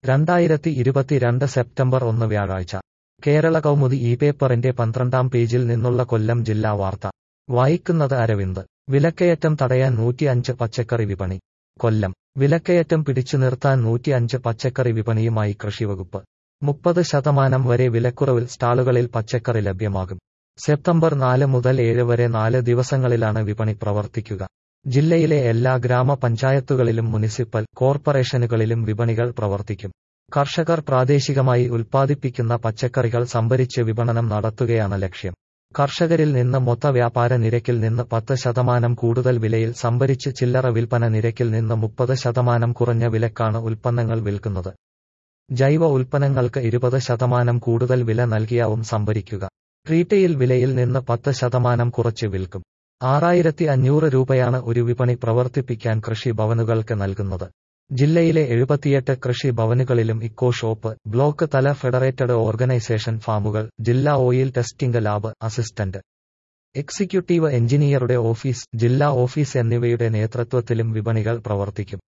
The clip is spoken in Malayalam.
രണ്ടായിരത്തി ഇരുപത്തിരണ്ട് സെപ്റ്റംബർ ഒന്ന് വ്യാഴാഴ്ച കേരള കൗമുദി ഈ പേപ്പറിന്റെ പന്ത്രണ്ടാം പേജിൽ നിന്നുള്ള കൊല്ലം ജില്ലാ വാർത്ത വായിക്കുന്നത് അരവിന്ദ് വിലക്കയറ്റം തടയാൻ നൂറ്റിയഞ്ച് പച്ചക്കറി വിപണി കൊല്ലം വിലക്കയറ്റം പിടിച്ചു നിർത്താൻ നൂറ്റിയഞ്ച് പച്ചക്കറി വിപണിയുമായി കൃഷിവകുപ്പ് മുപ്പത് ശതമാനം വരെ വിലക്കുറവിൽ സ്റ്റാളുകളിൽ പച്ചക്കറി ലഭ്യമാകും സെപ്റ്റംബർ നാല് മുതൽ ഏഴ് വരെ നാല് ദിവസങ്ങളിലാണ് വിപണി പ്രവർത്തിക്കുക ജില്ലയിലെ എല്ലാ ഗ്രാമപഞ്ചായത്തുകളിലും മുനിസിപ്പൽ കോർപ്പറേഷനുകളിലും വിപണികൾ പ്രവർത്തിക്കും കർഷകർ പ്രാദേശികമായി ഉൽപ്പാദിപ്പിക്കുന്ന പച്ചക്കറികൾ സംഭരിച്ച് വിപണനം നടത്തുകയാണ് ലക്ഷ്യം കർഷകരിൽ നിന്ന് മൊത്ത വ്യാപാര നിരക്കിൽ നിന്ന് പത്ത് ശതമാനം കൂടുതൽ വിലയിൽ സംഭരിച്ച് ചില്ലറ വിൽപ്പന നിരക്കിൽ നിന്ന് മുപ്പത് ശതമാനം കുറഞ്ഞ വിലക്കാണ് ഉൽപ്പന്നങ്ങൾ വിൽക്കുന്നത് ജൈവ ഉൽപ്പന്നങ്ങൾക്ക് ഇരുപത് ശതമാനം കൂടുതൽ വില നൽകിയാവും സംഭരിക്കുക റീറ്റെയിൽ വിലയിൽ നിന്ന് പത്ത് ശതമാനം കുറച്ച് വിൽക്കും ആറായിരത്തി അഞ്ഞൂറ് രൂപയാണ് ഒരു വിപണി പ്രവർത്തിപ്പിക്കാൻ കൃഷി ഭവനുകൾക്ക് നൽകുന്നത് ജില്ലയിലെ എഴുപത്തിയെട്ട് കൃഷി ഭവനുകളിലും ഇക്കോ ഷോപ്പ് ബ്ലോക്ക് തല ഫെഡറേറ്റഡ് ഓർഗനൈസേഷൻ ഫാമുകൾ ജില്ലാ oil testing lab assistant executive എഞ്ചിനീയറുടെ ഓഫീസ് ജില്ലാ ഓഫീസ് എന്നിവയുടെ നേതൃത്വത്തിലും വിപണികൾ പ്രവർത്തിക്കും